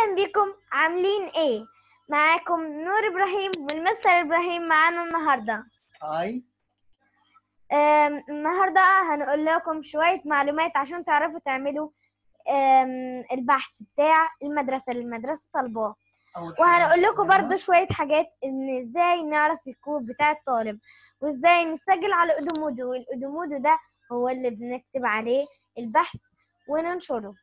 اهلا بكم عاملين ايه معاكم نور ابراهيم والمستر ابراهيم معانا النهارده هاي آم، النهارده هنقول لكم شويه معلومات عشان تعرفوا تعملوا آم، البحث بتاع المدرسه اللي المدرسه طالباه أول حاجة وهنقول لكم هنعملها- برضو شويه حاجات ان ازاي نعرف الكود بتاع الطالب وازاي نسجل على ادومودو والادومودو ده هو اللي بنكتب عليه البحث وننشره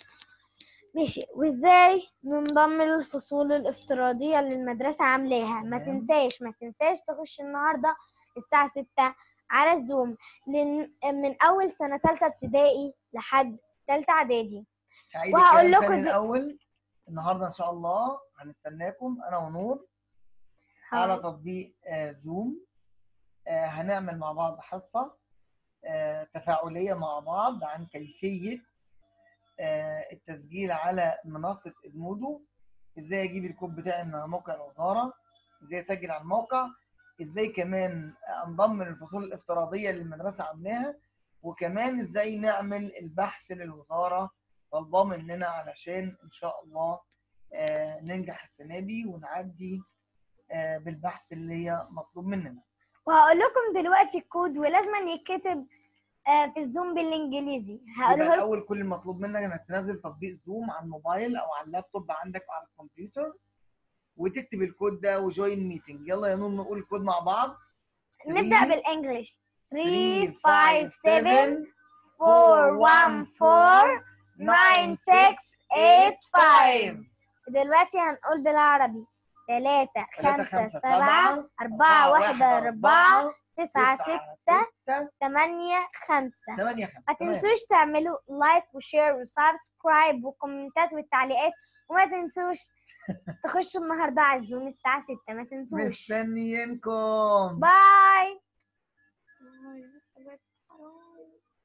ماشي وازاي ننضم للفصول الافتراضية اللي المدرسة عاملاها ما تمام. تنساش ما تنساش تخش النهاردة الساعة ستة على الزوم لن من أول سنة تالتة ابتدائي لحد تالتة إعدادي هعيد وهقول الكلام لكم تاني دي- الأول النهاردة إن شاء الله هنستناكم أنا ونور على تطبيق آه، زوم آه، هنعمل مع بعض حصة آه، تفاعلية مع بعض عن كيفية آه، التسجيل على منصة ادمودو ازاي اجيب الكود بتاعي من على موقع الوزارة ازاي اسجل على الموقع ازاي كمان انضم للفصول الافتراضية اللي المدرسة عاملاها وكمان ازاي نعمل البحث للوزارة طالباه مننا علشان ان شاء الله آه، ننجح السنة دي ونعدي آه، بالبحث اللي هي مطلوب مننا وهقول لكم دلوقتي الكود ولازم يتكتب آه، في الزوم بالإنجليزي يبقى هقوله لكم الاول كل المطلوب منك انك تنزل تطبيق زوم على الموبايل او على اللابتوب عندك او على الكمبيوتر وتكتب الكود ده وجوين ميتنج يلا يا نور نقول الكود مع بعض نبدأ 3 بالإنجلش 3 3 5 5 7 7 4 1 4 9 6 8 5 دلوقتي هنقول بالعربي تلاتة خمسة سبعة أربعة واحدة أربعة تسعة ستة تمانية خمسة 8 5 ما تنسوش تعملوا لايك وشير وسبسكرايب وكومنتات والتعليقات وما تنسوش تخشوا النهاردة على الزوم الساعة ستة ما تنسوش مستنيينكم باي